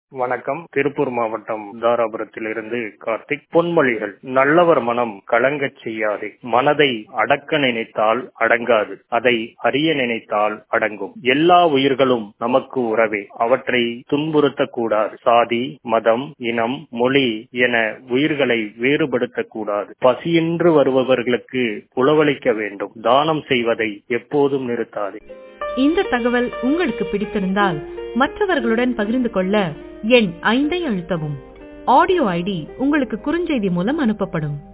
வணக்கம் திருப்பூர் மாவட்டம் தாராபுரத்திலிருந்து கார்த்திக் பொன்மொழிகள் நல்லவர் மனம் கலங்கச் செய்யாது மனதை அடக்க நினைத்தால் அடங்காது அதை அறிய நினைத்தால் அடங்கும் எல்லா உயிர்களும் நமக்கு உறவே அவற்றை துன்புறுத்தக் கூடாது சாதி மதம் இனம் மொழி என உயிர்களை வேறுபடுத்தக் கூடாது பசியின்று வருபவர்களுக்கு உளவளிக்க வேண்டும் தானம் செய்வதை எப்போதும் நிறுத்தாது இந்த தகவல் உங்களுக்கு பிடித்திருந்தால் மற்றவர்களுடன் பகிர்ந்து கொள்ள எண் ஐந்தை அழுத்தவும் ஆடியோ ஐடி உங்களுக்கு குறுஞ்செய்தி மூலம் அனுப்பப்படும்